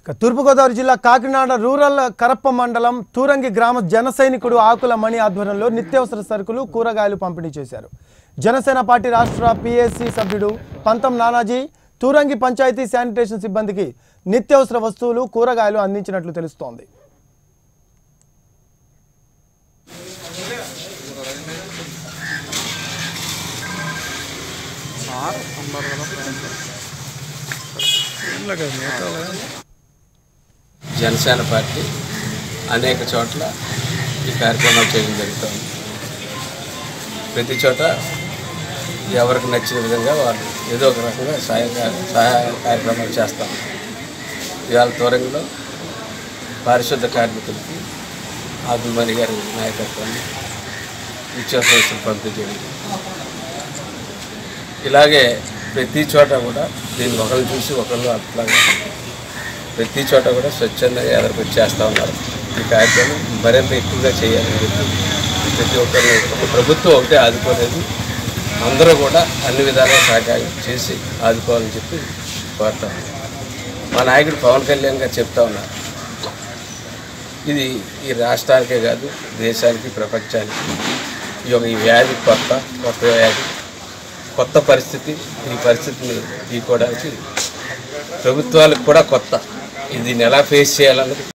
ఇక తూర్పుగోదావరి జిల్లా కాకినాడ రూరల్ కరప్ప మండలం తూరంగి గ్రామ జన సైనికుడు ఆకుల మణి ఆధ్వర్యంలో నిత్యావసర సరుకులు కూరగాయలు పంపిణీ చేశారు జనసేన పార్టీ రాష్ట్ర పిఎస్సి సభ్యుడు పంతం నానాజీ తూరంగి పంచాయతీ శానిటేషన్ సిబ్బందికి నిత్యావసర వస్తువులు కూరగాయలు అందించినట్లు తెలుస్తోంది జనసేన పార్టీ అనేక చోట్ల ఈ కార్యక్రమాలు చేయడం జరుగుతుంది ప్రతి చోట ఎవరికి నచ్చిన విధంగా వాళ్ళు ఏదో ఒక రకంగా సహాయ సహాయ కార్యక్రమాలు చేస్తాం ఇవాళ తూరంలో పారిశుద్ధ కార్మికులకి ఆదిమణి గారి నాయకత్వాన్ని నిత్యావసర పంపిణీ చేయడం ఇలాగే ప్రతి చోట కూడా దీన్ని ఒకరిని చూసి ఒకళ్ళు అట్లాగే ప్రతి చోట కూడా స్వచ్ఛందంగా ఎదురుకొచ్చి చేస్తూ ఉన్నారు ఈ కార్యక్రమం మరింత ఎక్కువగా చేయాలని చెప్పి ప్రతి ఒక్కరిని ఒక ప్రభుత్వం ఒకటే ఆదుకోలేదు అందరూ కూడా అన్ని విధాలుగా సహకారం చేసి ఆదుకోవాలని చెప్పి కోరుతా ఉన్నాం. మా నాయకుడు పవన్ కళ్యాణ్ గారు చెప్తా ఉన్నారు ఇది ఈ రాష్ట్రానికే కాదు దేశానికి ప్రపంచానికి ఈ యొక్క ఈ వ్యాధి కొత్త కొత్త వ్యాధి కొత్త పరిస్థితి ఈ పరిస్థితిని తీసుకోవడానికి ప్రభుత్వాలకు కూడా కొత్త ఇది ఎలా ఫేస్ చేయాలన్నది